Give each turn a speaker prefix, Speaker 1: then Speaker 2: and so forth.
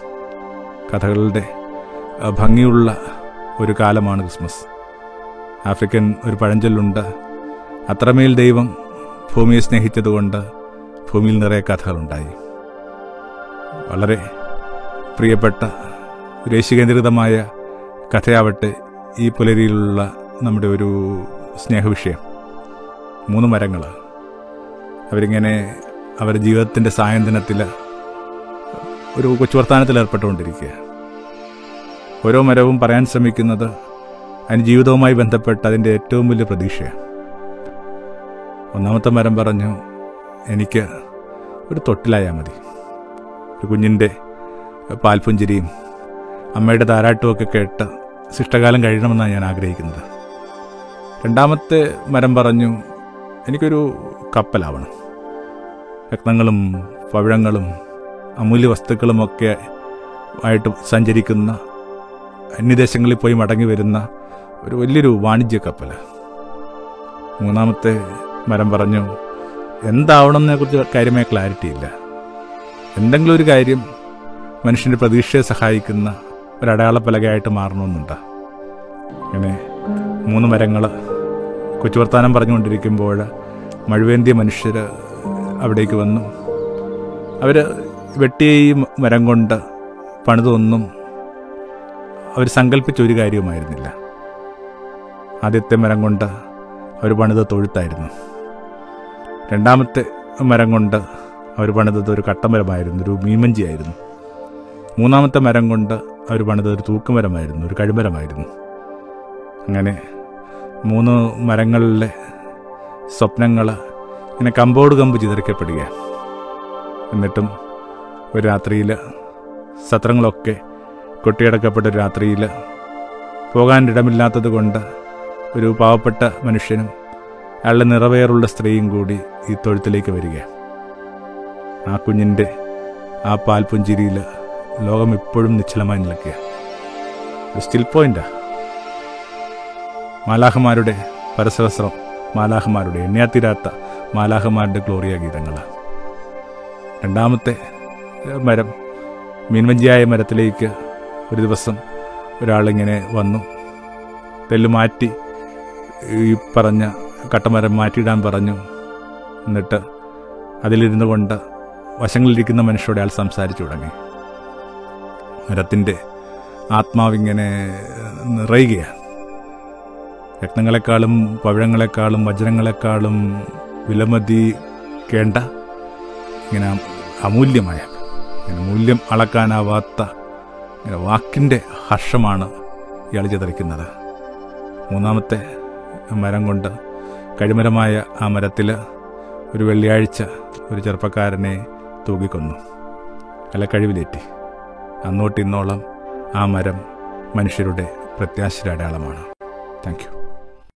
Speaker 1: കഥകളുടെ ആ, ഭംഗിയുള്ള ഒരു കാലമാണ് ക്രിസ്മസ് ആഫ്രിക്കൻ ഒരു പഴഞ്ചൊല്ലുണ്ട് അത്രമേൽ ദൈവം ഭൂമിയെ സ്നേഹിച്ചതുകൊണ്ട് ഭൂമിയിൽ നിറയെ കഥകളുണ്ടായി വളരെ പ്രിയപ്പെട്ട ദേശീകേന്ദ്രിതമായ കഥയാവട്ടെ ഈ പുലരിയിലുള്ള നമ്മുടെ ഒരു സ്നേഹവിഷയം മൂന്ന് മരങ്ങൾ അവരിങ്ങനെ അവരുടെ ജീവിതത്തിൻ്റെ സായന്തനത്തിൽ ഒരു കൊച്ചു വർത്തമാനത്തിൽ ഏർപ്പെട്ടുകൊണ്ടിരിക്കുക ഓരോ മരവും പറയാൻ ശ്രമിക്കുന്നത് അതിന് ജീവിതവുമായി ബന്ധപ്പെട്ട അതിൻ്റെ ഏറ്റവും വലിയ പ്രതീക്ഷയാണ് ഒന്നാമത്തെ മരം പറഞ്ഞു എനിക്ക് ഒരു തൊട്ടിലായാൽ മതി ഒരു കുഞ്ഞിൻ്റെ പാൽപുഞ്ചിരിയും അമ്മയുടെ താരാട്ടുമൊക്കെ കേട്ട് ശിഷ്ടകാലം കഴിയണമെന്നാണ് ഞാൻ ആഗ്രഹിക്കുന്നത് രണ്ടാമത്തെ മരം പറഞ്ഞു എനിക്കൊരു കപ്പലാവണം രത്നങ്ങളും പവിഴങ്ങളും അമൂല്യ വസ്തുക്കളുമൊക്കെ ആയിട്ട് സഞ്ചരിക്കുന്ന അന്യദേശങ്ങളിൽ പോയി മടങ്ങി വരുന്ന ഒരു വലിയൊരു വാണിജ്യ കപ്പൽ മൂന്നാമത്തെ മരം പറഞ്ഞു എന്താവണമെന്നതിനെ കുറിച്ച് കാര്യമായ ക്ലാരിറ്റി ഇല്ല എന്തെങ്കിലും ഒരു കാര്യം മനുഷ്യൻ്റെ പ്രതീക്ഷയെ സഹായിക്കുന്ന ഒരു അടയാളപ്പലകയായിട്ട് മാറണമെന്നുണ്ട് അങ്ങനെ മൂന്ന് മരങ്ങൾ കൊച്ചുവർത്താനം പറഞ്ഞുകൊണ്ടിരിക്കുമ്പോൾ മഴുവേന്തിയ മനുഷ്യർ അവിടേക്ക് വന്നു അവർ വെട്ടിയ ഈ മരം കൊണ്ട് പണിതൊന്നും അവർ സങ്കല്പിച്ച ഒരു കാര്യവുമായിരുന്നില്ല ആദ്യത്തെ മരം കൊണ്ട് അവർ പണിത് തൊഴുത്തായിരുന്നു രണ്ടാമത്തെ മരം കൊണ്ട് അവർ പണിതത് ഒരു കട്ടമരമായിരുന്നു ഒരു മീമഞ്ചിയായിരുന്നു മൂന്നാമത്തെ മരം കൊണ്ട് അവർ പണിതത് ഒരു തൂക്കുമരമായിരുന്നു ഒരു കഴിമരമായിരുന്നു അങ്ങനെ മൂന്ന് മരങ്ങളിലെ സ്വപ്നങ്ങൾ ഇങ്ങനെ കമ്പോട് കമ്പ് ചിതറിക്കപ്പെടുക എന്നിട്ടും ഒരു രാത്രിയിൽ സത്രങ്ങളൊക്കെ കൊട്ടിയടക്കപ്പെട്ട ഒരു രാത്രിയിൽ പോകാൻ ഇടമില്ലാത്തത് കൊണ്ട് ഒരു പാവപ്പെട്ട മനുഷ്യനും അയാളുടെ നിറവേറുള്ള സ്ത്രീയും കൂടി ഈ തൊഴുത്തിലേക്ക് വരിക ആ കുഞ്ഞിൻ്റെ ആ പാൽപുഞ്ചിരിയിൽ ലോകം ഇപ്പോഴും നിശ്ചലമായി നിൽക്കുക ഒരു സ്റ്റിൽ പോയിന്റാ മാലാഹമാരുടെ പരസഹസ്രം മാലാഹമാരുടെ എണ്ണയാത്തിരാത്ത മാലാഹമാരുടെ ഗ്ലോറിയ ഗീതങ്ങൾ രണ്ടാമത്തെ ഏഹ്, മരം മീൻവഞ്ചിയായ മരത്തിലേക്ക് ഒരു ദിവസം ഒരാളിങ്ങനെ വന്നു തെല്ല് മാറ്റി ഈ പറഞ്ഞ കട്ടമരം മാറ്റിയിടാൻ പറഞ്ഞു എന്നിട്ട് അതിലിരുന്നു കൊണ്ട് വശങ്ങളിലിരിക്കുന്ന മനുഷ്യരോട് അയാൾ സംസാരിച്ചു തുടങ്ങി മരത്തിൻ്റെ ആത്മാവിങ്ങനെ നിറയുകയാണ് രത്നങ്ങളെക്കാളും പവിഴങ്ങളെക്കാളും വജ്രങ്ങളെക്കാളും വിലമതിക്കേണ്ട ഇങ്ങനെ അമൂല്യമായ ഇങ്ങനെ മൂല്യം അളക്കാനാവാത്ത ഇങ്ങനെ വാക്കിൻ്റെ ഹർഷമാണ് ഇയാൾ ചിതറിക്കുന്നത് മൂന്നാമത്തെ മരം കൊണ്ട് കഴിമരമായ ആ മരത്തിൽ ഒരു വെള്ളിയാഴ്ച ഒരു ചെറുപ്പക്കാരനെ തൂക്കിക്കൊന്നു അല്ല കഴിവിലേറ്റി അന്നോട്ട് ഇന്നോളം ആ മരം മനുഷ്യരുടെ പ്രത്യാശയുടെ അടയാളമാണ് താങ്ക് യു